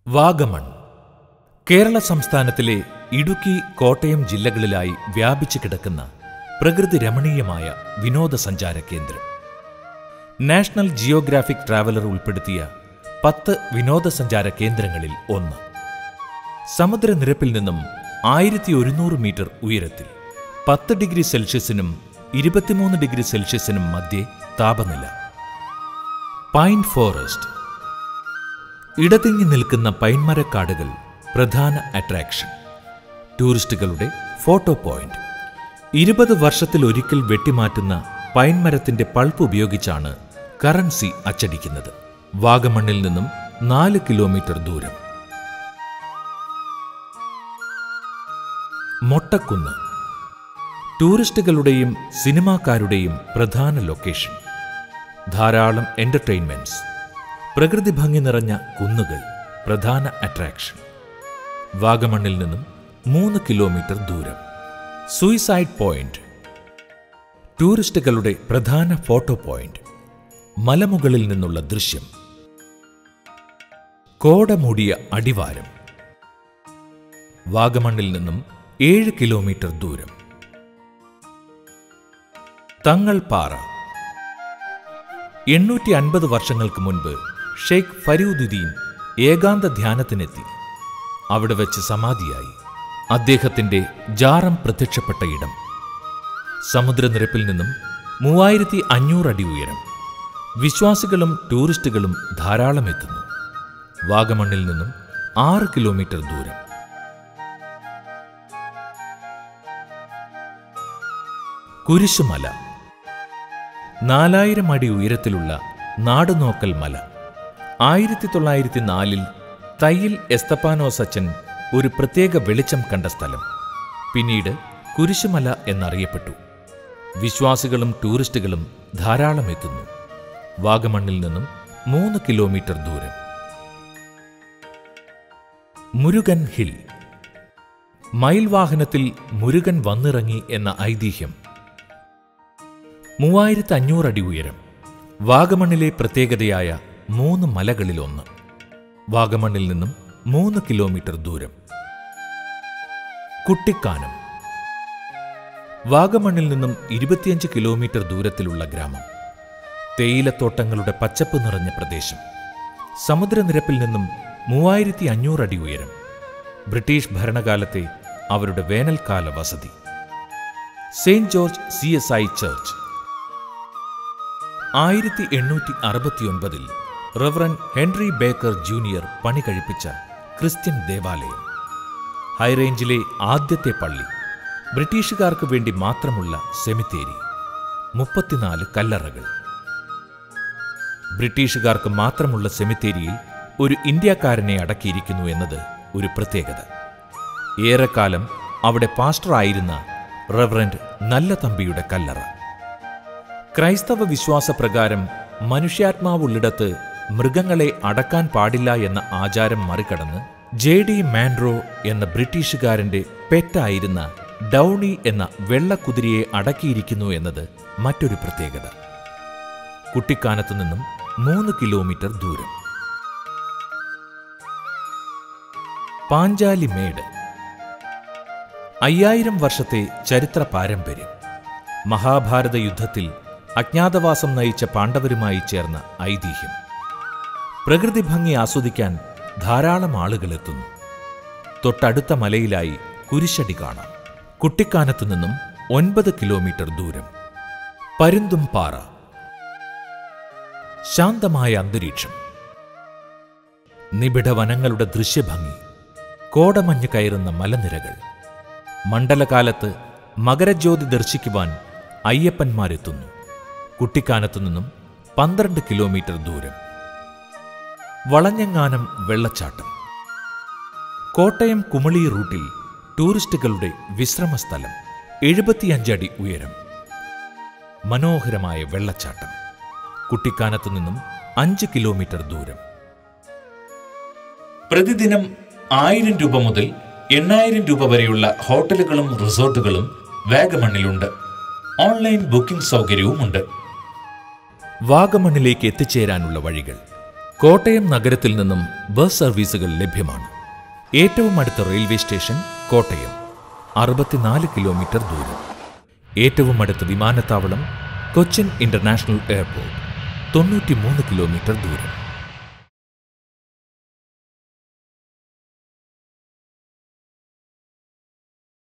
വാഗമൺ കേരള സംസ്ഥാനത്തിലെ ഇടുക്കി കോട്ടയം ജില്ലകളിലായി വ്യാപിച്ചു കിടക്കുന്ന പ്രകൃതി രമണീയമായ വിനോദസഞ്ചാര കേന്ദ്രം നാഷണൽ ജിയോഗ്രാഫിക് ട്രാവലർ ഉൾപ്പെടുത്തിയ പത്ത് വിനോദസഞ്ചാര കേന്ദ്രങ്ങളിൽ ഒന്ന് സമുദ്രനിരപ്പിൽ നിന്നും ആയിരത്തി ഒരുന്നൂറ് മീറ്റർ ഉയരത്തിൽ പത്ത് ഡിഗ്രി സെൽഷ്യസിനും ഇരുപത്തിമൂന്ന് ഡിഗ്രി സെൽഷ്യസിനും മധ്യേ താപനില പൈൻ ഫോറസ്റ്റ് ഇടതിങ്ങി നിൽക്കുന്ന പൈൻമരക്കാടുകൾ പ്രധാന അട്രാക്ഷൻ ടൂറിസ്റ്റുകളുടെ ഫോട്ടോ പോയിന്റ് ഇരുപത് വർഷത്തിലൊരിക്കൽ വെട്ടിമാറ്റുന്ന പൈൻമരത്തിന്റെ പൾപ്പ് ഉപയോഗിച്ചാണ് കറൻസി അച്ചടിക്കുന്നത് വാഗമണ്ണിൽ നിന്നും നാല് കിലോമീറ്റർ ദൂരം മൊട്ടക്കുന്ന് ടൂറിസ്റ്റുകളുടെയും സിനിമാക്കാരുടെയും പ്രധാന ലൊക്കേഷൻ ധാരാളം എന്റർടൈൻമെന്റ്സ് പ്രകൃതി ഭംഗി നിറഞ്ഞ കുന്നുകൾ പ്രധാന അട്രാക്ഷൻ വാഗമണ്ണിൽ നിന്നും മൂന്ന് കിലോമീറ്റർ ദൂരം സൂയിസൈഡ് പോയിന്റ് ടൂറിസ്റ്റുകളുടെ പ്രധാന ഫോട്ടോ പോയിന്റ് മലമുകളിൽ നിന്നുള്ള ദൃശ്യം കോടമൂടിയ അടിവാരം വാഗമണ്ണിൽ നിന്നും ഏഴ് കിലോമീറ്റർ ദൂരം തങ്ങൾപാറ എണ്ണൂറ്റി അൻപത് വർഷങ്ങൾക്ക് മുൻപ് ഷെയ്ഖ് ഫരീദുദ്ദീൻ ഏകാന്ത ധ്യാനത്തിനെത്തി അവിടെ വെച്ച് സമാധിയായി അദ്ദേഹത്തിന്റെ ജാറം പ്രത്യക്ഷപ്പെട്ട ഇടം സമുദ്രനിരപ്പിൽ നിന്നും മൂവായിരത്തി അഞ്ഞൂറ് അടി ഉയരം വിശ്വാസികളും ടൂറിസ്റ്റുകളും ധാരാളം എത്തുന്നു വാഗമണ്ണിൽ നിന്നും ആറ് കിലോമീറ്റർ ദൂരം കുരിശുമല നാലായിരം അടി ഉയരത്തിലുള്ള നാടുനോക്കൽ മല ആയിരത്തി തൊള്ളായിരത്തി നാലിൽ തയ്യിൽ എസ്തപ്പാനോസ് അച്ചൻ ഒരു പ്രത്യേക വെളിച്ചം കണ്ട സ്ഥലം പിന്നീട് കുരിശുമല എന്നറിയപ്പെട്ടു വിശ്വാസികളും ടൂറിസ്റ്റുകളും ധാരാളം എത്തുന്നു വാഗമണ്ണിൽ നിന്നും മൂന്ന് കിലോമീറ്റർ ദൂരം മുരുകൻ ഹിൽ മയിൽ വാഹനത്തിൽ മുരുകൻ വന്നിറങ്ങി എന്ന ഐതിഹ്യം മൂവായിരത്തി അഞ്ഞൂറ് അടി ഉയരം വാഗമണ്ണിലെ പ്രത്യേകതയായ മൂന്ന് മലകളിലൊന്ന് വാഗമണ്ണിൽ നിന്നും മൂന്ന് കിലോമീറ്റർ ദൂരം കുട്ടിക്കാനം വാഗമണ്ണിൽ നിന്നും ഇരുപത്തിയഞ്ച് കിലോമീറ്റർ ദൂരത്തിലുള്ള ഗ്രാമം തേയിലത്തോട്ടങ്ങളുടെ പച്ചപ്പ് നിറഞ്ഞ പ്രദേശം സമുദ്രനിരപ്പിൽ നിന്നും മൂവായിരത്തി അഞ്ഞൂറ് അടി ഉയരം ബ്രിട്ടീഷ് ഭരണകാലത്തെ അവരുടെ വേനൽക്കാല വസതി Saint George C S I church ആയിരത്തി എണ്ണൂറ്റി അറുപത്തിയൊൻപതിൽ റവറൻ ഹെൻറി ബേക്കർ ജൂനിയർ പണി കഴിപ്പിച്ച ക്രിസ്ത്യൻ ദേവാലയം ഹൈറേഞ്ചിലെ ആദ്യത്തെ പള്ളി ബ്രിട്ടീഷുകാർക്ക് വേണ്ടി മാത്രമുള്ള സെമിത്തേരി മുപ്പത്തിനാല് കല്ലറകൾ ബ്രിട്ടീഷുകാർക്ക് മാത്രമുള്ള സെമിത്തേരിയിൽ ഒരു ഇന്ത്യക്കാരനെ അടക്കിയിരിക്കുന്നു എന്നത് ഒരു പ്രത്യേകത ഏറെക്കാലം അവിടെ പാസ്റ്ററായിരുന്ന റവറൻഡ് നല്ല തമ്പിയുടെ കല്ലറ ക്രൈസ്തവ വിശ്വാസപ്രകാരം മനുഷ്യാത്മാവുള്ളിടത്ത് മൃഗങ്ങളെ അടക്കാൻ പാടില്ല എന്ന ആചാരം മറികടന്ന് ജെ ഡി മാൻഡ്രോ എന്ന ബ്രിട്ടീഷുകാരന്റെ പെറ്റായിരുന്ന ഡൗണി എന്ന വെള്ളക്കുതിരയെ അടക്കിയിരിക്കുന്നു എന്നത് മറ്റൊരു പ്രത്യേകത കുട്ടിക്കാനത്തു നിന്നും മൂന്ന് കിലോമീറ്റർ ദൂരം പാഞ്ചാലിമേട് അയ്യായിരം വർഷത്തെ ചരിത്ര പാരമ്പര്യം മഹാഭാരത യുദ്ധത്തിൽ അജ്ഞാതവാസം നയിച്ച പാണ്ഡവരുമായി ചേർന്ന ഐതിഹ്യം പ്രകൃതി ഭംഗി ആസ്വദിക്കാൻ ധാരാളം ആളുകൾ എത്തുന്നു തൊട്ടടുത്ത മലയിലായി കുരിശടി കാണാം കുട്ടിക്കാനത്തു നിന്നും ഒൻപത് കിലോമീറ്റർ ദൂരം പരുന്തും പാറ ശാന്തമായ അന്തരീക്ഷം നിബിഡ വനങ്ങളുടെ ദൃശ്യഭംഗി കോടമഞ്ഞ് കയറുന്ന മലനിരകൾ മണ്ഡലകാലത്ത് മകരജ്യോതി ദർശിക്കുവാൻ അയ്യപ്പന്മാരെത്തുന്നു കുട്ടിക്കാനത്തു നിന്നും പന്ത്രണ്ട് കിലോമീറ്റർ ദൂരം വളഞ്ഞങ്ങാനം വെള്ളച്ചാട്ടം കോട്ടയം കുമളി റൂട്ടിൽ ടൂറിസ്റ്റുകളുടെ വിശ്രമസ്ഥലം എഴുപത്തിയഞ്ചടി ഉയരം മനോഹരമായ വെള്ളച്ചാട്ടം കുട്ടിക്കാനത്തു നിന്നും അഞ്ച് കിലോമീറ്റർ ദൂരം പ്രതിദിനം ആയിരം രൂപ മുതൽ എണ്ണായിരം രൂപ വരെയുള്ള ഹോട്ടലുകളും റിസോർട്ടുകളും വാഗമണ്ണിലുണ്ട് ഓൺലൈൻ ബുക്കിംഗ് സൗകര്യവുമുണ്ട് വാഗമണ്ണിലേക്ക് എത്തിച്ചേരാനുള്ള വഴികൾ കോട്ടയം നഗരത്തിൽ നിന്നും ബസ് സർവീസുകൾ ലഭ്യമാണ് ഏറ്റവും അടുത്ത റെയിൽവേ സ്റ്റേഷൻ കോട്ടയം അറുപത്തിനാല് കിലോമീറ്റർ ദൂരം ഏറ്റവും അടുത്ത വിമാനത്താവളം കൊച്ചിൻ ഇന്റർനാഷണൽ എയർപോർട്ട് തൊണ്ണൂറ്റിമൂന്ന് കിലോമീറ്റർ ദൂരം